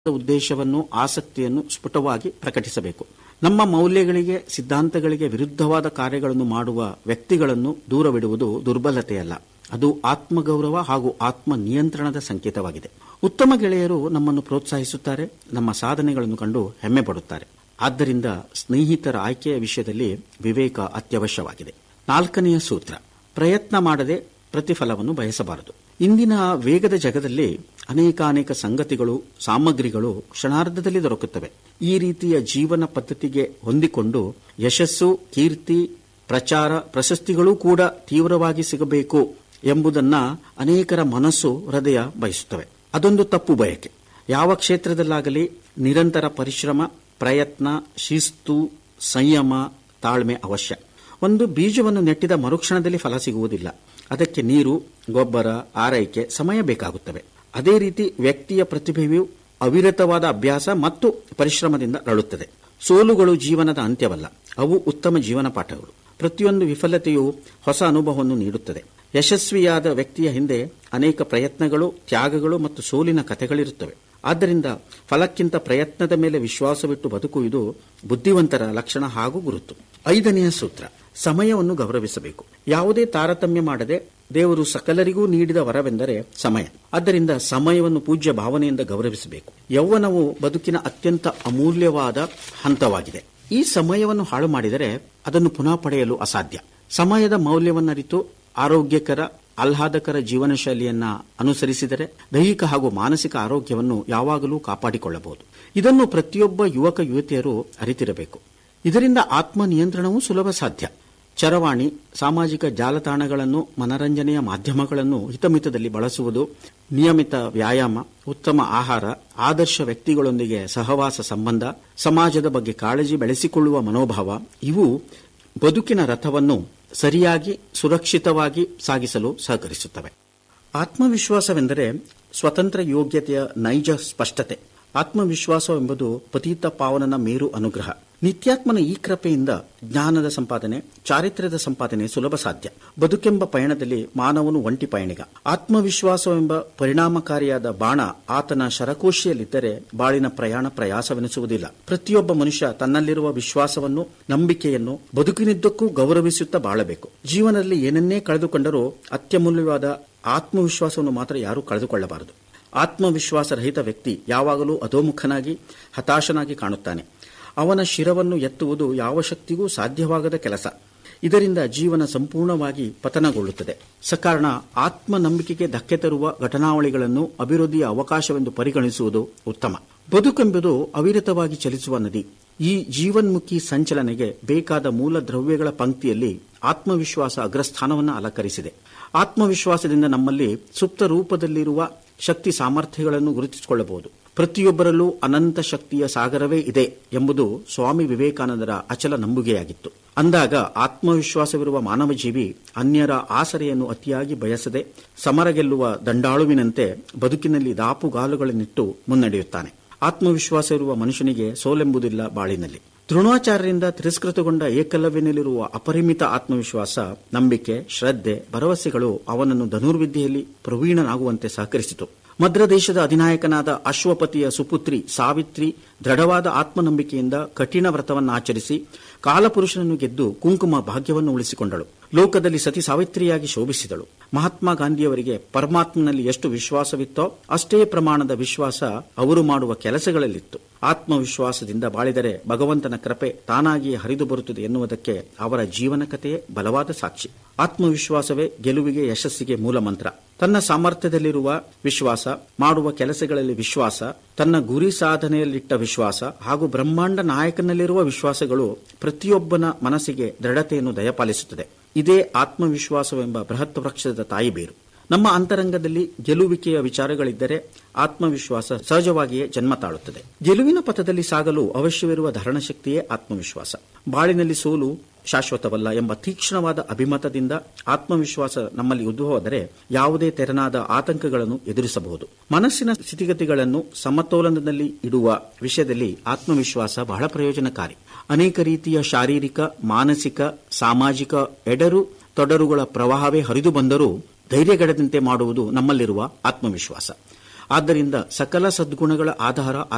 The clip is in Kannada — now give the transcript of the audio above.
ಉದ್ದೇಶವನ್ನು ಆಸಕ್ತಿಯನ್ನು ಸ್ಫುಟವಾಗಿ ಪ್ರಕಟಿಸಬೇಕು ನಮ್ಮ ಮೌಲ್ಯಗಳಿಗೆ ಸಿದ್ಧಾಂತಗಳಿಗೆ ವಿರುದ್ಧವಾದ ಕಾರ್ಯಗಳನ್ನು ಮಾಡುವ ವ್ಯಕ್ತಿಗಳನ್ನು ದೂರವಿಡುವುದು ದುರ್ಬಲತೆಯಲ್ಲ ಅದು ಆತ್ಮಗೌರವ ಹಾಗೂ ಆತ್ಮ ನಿಯಂತ್ರಣದ ಸಂಕೇತವಾಗಿದೆ ಉತ್ತಮ ಗೆಳೆಯರು ನಮ್ಮನ್ನು ಪ್ರೋತ್ಸಾಹಿಸುತ್ತಾರೆ ನಮ್ಮ ಸಾಧನೆಗಳನ್ನು ಕಂಡು ಹೆಮ್ಮೆ ಪಡುತ್ತಾರೆ ಆದ್ದರಿಂದ ಸ್ನೇಹಿತರ ಆಯ್ಕೆಯ ವಿಷಯದಲ್ಲಿ ವಿವೇಕ ಅತ್ಯವಶ್ಯವಾಗಿದೆ ನಾಲ್ಕನೆಯ ಸೂತ್ರ ಪ್ರಯತ್ನ ಮಾಡದೆ ಪ್ರತಿಫಲವನ್ನು ಬಯಸಬಾರದು ಇಂದಿನ ವೇಗದ ಜಗದಲ್ಲಿ ಅನೇಕ ಅನೇಕ ಸಂಗತಿಗಳು ಸಾಮಗ್ರಿಗಳು ಕ್ಷಣಾರ್ಧದಲ್ಲಿ ದೊರಕುತ್ತವೆ ಈ ರೀತಿಯ ಜೀವನ ಪದ್ಧತಿಗೆ ಹೊಂದಿಕೊಂಡು ಯಶಸ್ಸು ಕೀರ್ತಿ ಪ್ರಚಾರ ಪ್ರಶಸ್ತಿಗಳೂ ಕೂಡ ತೀವ್ರವಾಗಿ ಸಿಗಬೇಕು ಎಂಬುದನ್ನ ಅನೇಕರ ಮನಸ್ಸು ಹೃದಯ ಬಯಸುತ್ತವೆ ಅದೊಂದು ತಪ್ಪು ಬಯಕೆ ಯಾವ ಕ್ಷೇತ್ರದಲ್ಲಾಗಲಿ ನಿರಂತರ ಪರಿಶ್ರಮ ಪ್ರಯತ್ನ ಶಿಸ್ತು ಸಂಯಮ ತಾಳ್ಮೆ ಅವಶ್ಯ ಒಂದು ಬೀಜವನ್ನು ನೆಟ್ಟಿದ ಮರುಕ್ಷಣದಲ್ಲಿ ಫಲ ಸಿಗುವುದಿಲ್ಲ ಅದಕ್ಕೆ ನೀರು ಗೊಬ್ಬರ ಆರೈಕೆ ಸಮಯ ಬೇಕಾಗುತ್ತವೆ ಅದೇ ರೀತಿ ವ್ಯಕ್ತಿಯ ಪ್ರತಿಭೆಯು ಅವಿರತವಾದ ಅಭ್ಯಾಸ ಮತ್ತು ಪರಿಶ್ರಮದಿಂದ ಅರಳುತ್ತದೆ ಸೋಲುಗಳು ಜೀವನದ ಅಂತ್ಯವಲ್ಲ ಅವು ಉತ್ತಮ ಜೀವನ ಪಾಠಗಳು ಪ್ರತಿಯೊಂದು ವಿಫಲತೆಯು ಹೊಸ ಅನುಭವವನ್ನು ನೀಡುತ್ತದೆ ಯಶಸ್ವಿಯಾದ ವ್ಯಕ್ತಿಯ ಹಿಂದೆ ಅನೇಕ ಪ್ರಯತ್ನಗಳು ತ್ಯಾಗಗಳು ಮತ್ತು ಸೋಲಿನ ಕಥೆಗಳಿರುತ್ತವೆ ಆದ್ದರಿಂದ ಫಲಕ್ಕಿಂತ ಪ್ರಯತ್ನದ ಮೇಲೆ ವಿಶ್ವಾಸವಿಟ್ಟು ಬದುಕುವುದು ಬುದ್ಧಿವಂತರ ಲಕ್ಷಣ ಹಾಗೂ ಗುರುತು ಐದನೆಯ ಸೂತ್ರ ಸಮಯವನ್ನು ಗೌರವಿಸಬೇಕು ಯಾವುದೇ ತಾರತಮ್ಯ ಮಾಡದೆ ದೇವರು ಸಕಲರಿಗೂ ನೀಡಿದ ವರವೆಂದರೆ ಸಮಯ ಆದ್ದರಿಂದ ಸಮಯವನ್ನು ಪೂಜ್ಯ ಭಾವನೆಯಿಂದ ಗೌರವಿಸಬೇಕು ಯೌವನವು ಬದುಕಿನ ಅತ್ಯಂತ ಅಮೂಲ್ಯವಾದ ಹಂತವಾಗಿದೆ ಈ ಸಮಯವನ್ನು ಹಾಳು ಮಾಡಿದರೆ ಅದನ್ನು ಪುನಃ ಪಡೆಯಲು ಅಸಾಧ್ಯ ಸಮಯದ ಮೌಲ್ಯವನ್ನರಿತು ಆರೋಗ್ಯಕರ ಆಹ್ಲಾದಕರ ಜೀವನ ಶೈಲಿಯನ್ನ ಅನುಸರಿಸಿದರೆ ದೈಹಿಕ ಹಾಗೂ ಮಾನಸಿಕ ಆರೋಗ್ಯವನ್ನು ಯಾವಾಗಲೂ ಕಾಪಾಡಿಕೊಳ್ಳಬಹುದು ಇದನ್ನು ಪ್ರತಿಯೊಬ್ಬ ಯುವಕ ಯುವತಿಯರು ಅರಿತಿರಬೇಕು ಇದರಿಂದ ಆತ್ಮ ನಿಯಂತ್ರಣವೂ ಸುಲಭ ಸಾಧ್ಯ ಚರವಾಣಿ ಸಾಮಾಜಿಕ ಜಾಲತಾಣಗಳನ್ನು ಮನರಂಜನೆಯ ಮಾಧ್ಯಮಗಳನ್ನು ಹಿತಮಿತದಲ್ಲಿ ಬಳಸುವುದು ನಿಯಮಿತ ವ್ಯಾಯಾಮ ಉತ್ತಮ ಆಹಾರ ಆದರ್ಶ ವ್ಯಕ್ತಿಗಳೊಂದಿಗೆ ಸಹವಾಸ ಸಂಬಂಧ ಸಮಾಜದ ಬಗ್ಗೆ ಕಾಳಜಿ ಬೆಳೆಸಿಕೊಳ್ಳುವ ಮನೋಭಾವ ಇವು ಬದುಕಿನ ರಥವನ್ನು ಸರಿಯಾಗಿ ಸುರಕ್ಷಿತವಾಗಿ ಸಾಗಿಸಲು ಸಹಕರಿಸುತ್ತವೆ ಆತ್ಮವಿಶ್ವಾಸವೆಂದರೆ ಸ್ವತಂತ್ರ ಯೋಗ್ಯತೆಯ ನೈಜ ಸ್ಪಷ್ಟತೆ ಆತ್ಮವಿಶ್ವಾಸವೆಂಬುದು ಪತೀತ ಪಾವನನ ಮೇರು ಅನುಗ್ರಹ ನಿತ್ಯಾತ್ಮನ ಈ ಕೃಪೆಯಿಂದ ಜ್ಞಾನದ ಸಂಪಾದನೆ ಚಾರಿತ್ರ್ಯದ ಸಂಪಾದನೆ ಸುಲಭ ಸಾಧ್ಯ ಬದುಕೆಂಬ ಪಯಣದಲ್ಲಿ ಮಾನವನು ಒಂಟಿ ಪಯಣಿಗ ಆತ್ಮವಿಶ್ವಾಸವೆಂಬ ಪರಿಣಾಮಕಾರಿಯಾದ ಬಾಣ ಆತನ ಶರಕೋಶಿಯಲ್ಲಿದ್ದರೆ ಬಾಳಿನ ಪ್ರಯಾಣ ಪ್ರಯಾಸವೆನಿಸುವುದಿಲ್ಲ ಪ್ರತಿಯೊಬ್ಬ ಮನುಷ್ಯ ತನ್ನಲ್ಲಿರುವ ವಿಶ್ವಾಸವನ್ನು ನಂಬಿಕೆಯನ್ನು ಬದುಕಿನಿದ್ದಕ್ಕೂ ಗೌರವಿಸುತ್ತಾ ಬಾಳಬೇಕು ಜೀವನದಲ್ಲಿ ಏನನ್ನೇ ಕಳೆದುಕೊಂಡರೂ ಅತ್ಯಮೂಲ್ಯವಾದ ಆತ್ಮವಿಶ್ವಾಸವನ್ನು ಮಾತ್ರ ಯಾರೂ ಕಳೆದುಕೊಳ್ಳಬಾರದು ಆತ್ಮವಿಶ್ವಾಸರಹಿತ ವ್ಯಕ್ತಿ ಯಾವಾಗಲೂ ಅಧೋಮುಖನಾಗಿ ಹತಾಶನಾಗಿ ಕಾಣುತ್ತಾನೆ ಅವನ ಶಿರವನ್ನು ಎತ್ತುವುದು ಯಾವ ಶಕ್ತಿಗೂ ಸಾಧ್ಯವಾಗದ ಕೆಲಸ ಇದರಿಂದ ಜೀವನ ಸಂಪೂರ್ಣವಾಗಿ ಪತನಗೊಳ್ಳುತ್ತದೆ ಸಕಾರಣ ಆತ್ಮನಂಬಿಕೆಗೆ ಧಕ್ಕೆ ತರುವ ಘಟನಾವಳಿಗಳನ್ನು ಅಭಿವೃದ್ಧಿಯ ಅವಕಾಶವೆಂದು ಪರಿಗಣಿಸುವುದು ಉತ್ತಮ ಬದುಕೆಂಬುದು ಅವಿರತವಾಗಿ ಚಲಿಸುವ ನದಿ ಈ ಜೀವನ್ಮುಖಿ ಸಂಚಲನೆಗೆ ಬೇಕಾದ ಮೂಲ ದ್ರವ್ಯಗಳ ಪಂಕ್ತಿಯಲ್ಲಿ ಆತ್ಮವಿಶ್ವಾಸ ಅಗ್ರಸ್ಥಾನವನ್ನು ಅಲಂಕರಿಸಿದೆ ಆತ್ಮವಿಶ್ವಾಸದಿಂದ ನಮ್ಮಲ್ಲಿ ಸುಪ್ತ ರೂಪದಲ್ಲಿರುವ ಶಕ್ತಿ ಸಾಮರ್ಥ್ಯಗಳನ್ನು ಗುರುತಿಸಿಕೊಳ್ಳಬಹುದು ಪ್ರತಿಯೊಬ್ಬರಲ್ಲೂ ಅನಂತ ಶಕ್ತಿಯ ಸಾಗರವೇ ಇದೆ ಎಂಬುದು ಸ್ವಾಮಿ ವಿವೇಕಾನಂದರ ಅಚಲ ನಂಬುಗೆಯಾಗಿತ್ತು ಅಂದಾಗ ಆತ್ಮವಿಶ್ವಾಸವಿರುವ ಮಾನವ ಜೀವಿ ಅನ್ಯರ ಆಸರೆಯನ್ನು ಅತಿಯಾಗಿ ಬಯಸದೆ ಸಮರ ಗೆಲ್ಲುವ ದಂಡಾಳುವಿನಂತೆ ಬದುಕಿನಲ್ಲಿ ದಾಪುಗಾಲುಗಳನ್ನಿಟ್ಟು ಮುನ್ನಡೆಯುತ್ತಾನೆ ಆತ್ಮವಿಶ್ವಾಸವಿರುವ ಮನುಷ್ಯನಿಗೆ ಸೋಲೆಂಬುದಿಲ್ಲ ಬಾಳಿನಲ್ಲಿ ದ್ರೋಣಾಚಾರ್ಯರಿಂದ ತಿರಸ್ಕೃತಗೊಂಡ ಏಕಲವ್ಯನಲ್ಲಿರುವ ಅಪರಿಮಿತ ಆತ್ಮವಿಶ್ವಾಸ ನಂಬಿಕೆ ಶ್ರದ್ಧೆ ಭರವಸೆಗಳು ಅವನನ್ನು ಧನುರ್ವಿದ್ಯೆಯಲ್ಲಿ ಪ್ರವೀಣನಾಗುವಂತೆ ಸಹಕರಿಸಿತು ಮದ್ರ ದೇಶದ ಅಧಿನಾಯಕನಾದ ಅಶ್ವಪತಿಯ ಸುಪುತ್ರಿ ಸಾವಿತ್ರಿ ದೃಢವಾದ ಆತ್ಮನಂಬಿಕೆಯಿಂದ ಕಠಿಣ ವ್ರತವನ್ನಾಚರಿಸಿ ಕಾಲಪುರುಷನನ್ನು ಗೆದ್ದು ಕುಂಕುಮ ಭಾಗ್ಯವನ್ನು ಉಳಿಸಿಕೊಂಡಳು ಲೋಕದಲ್ಲಿ ಸತಿ ಸಾವಿತ್ರಿಯಾಗಿ ಶೋಭಿಸಿದಳು ಮಹಾತ್ಮ ಗಾಂಧಿಯವರಿಗೆ ಪರಮಾತ್ಮನಲ್ಲಿ ಎಷ್ಟು ವಿಶ್ವಾಸವಿತ್ತೋ ಅಷ್ಟೇ ಪ್ರಮಾಣದ ವಿಶ್ವಾಸ ಅವರು ಮಾಡುವ ಕೆಲಸಗಳಲ್ಲಿತ್ತು ಆತ್ಮವಿಶ್ವಾಸದಿಂದ ಬಾಳಿದರೆ ಭಗವಂತನ ಕೃಪೆ ತಾನಾಗಿಯೇ ಹರಿದು ಬರುತ್ತದೆ ಎನ್ನುವುದಕ್ಕೆ ಅವರ ಜೀವನ ಕಥೆಯೇ ಬಲವಾದ ಸಾಕ್ಷಿ ಆತ್ಮವಿಶ್ವಾಸವೇ ಗೆಲುವಿಗೆ ಯಶಸ್ಸಿಗೆ ಮೂಲ ಮಂತ್ರ ತನ್ನ ಸಾಮರ್ಥ್ಯದಲ್ಲಿರುವ ವಿಶ್ವಾಸ ಮಾಡುವ ಕೆಲಸಗಳಲ್ಲಿ ವಿಶ್ವಾಸ ತನ್ನ ಗುರಿ ಸಾಧನೆಯಲ್ಲಿಟ್ಟ ವಿಶ್ವಾಸ ಹಾಗೂ ಬ್ರಹ್ಮಾಂಡ ನಾಯಕನಲ್ಲಿರುವ ವಿಶ್ವಾಸಗಳು ಪ್ರತಿಯೊಬ್ಬನ ಮನಸ್ಸಿಗೆ ದೃಢತೆಯನ್ನು ದಯಪಾಲಿಸುತ್ತದೆ ಇದೇ ಆತ್ಮವಿಶ್ವಾಸವೆಂಬ ಬೃಹತ್ ವೃಕ್ಷದ ತಾಯಿ ಬೇರು ನಮ್ಮ ಅಂತರಂಗದಲ್ಲಿ ಗೆಲುವಿಕೆಯ ವಿಚಾರಗಳಿದ್ದರೆ ಆತ್ಮವಿಶ್ವಾಸ ಸಹಜವಾಗಿಯೇ ಜನ್ಮ ತಾಳುತ್ತದೆ ಗೆಲುವಿನ ಪಥದಲ್ಲಿ ಸಾಗಲು ಅವಶ್ಯವಿರುವ ಧರಣಶಕ್ತಿಯೇ ಆತ್ಮವಿಶ್ವಾಸ ಬಾಳಿನಲ್ಲಿ ಸೋಲು ಶಾಶ್ವತವಲ್ಲ ಎಂಬ ತೀಕ್ಷ್ಣವಾದ ಅಭಿಮತದಿಂದ ಆತ್ಮವಿಶ್ವಾಸ ನಮ್ಮಲ್ಲಿ ಉದ್ಭವದರೆ ಯಾವುದೇ ತೆರನಾದ ಆತಂಕಗಳನ್ನು ಎದುರಿಸಬಹುದು ಮನಸ್ಸಿನ ಸ್ಥಿತಿಗತಿಗಳನ್ನು ಸಮತೋಲನದಲ್ಲಿ ಇಡುವ ವಿಷಯದಲ್ಲಿ ಆತ್ಮವಿಶ್ವಾಸ ಬಹಳ ಪ್ರಯೋಜನಕಾರಿ ಅನೇಕ ರೀತಿಯ ಶಾರೀರಿಕ ಮಾನಸಿಕ ಸಾಮಾಜಿಕ ಎಡರು ತೊಡರುಗಳ ಪ್ರವಾಹವೇ ಹರಿದು ಬಂದರೂ ಧೈರ್ಯಗೆಡದಂತೆ ಮಾಡುವುದು ನಮ್ಮಲ್ಲಿರುವ ಆತ್ಮವಿಶ್ವಾಸ ಆದ್ದರಿಂದ ಸಕಲ ಸದ್ಗುಣಗಳ ಆಧಾರ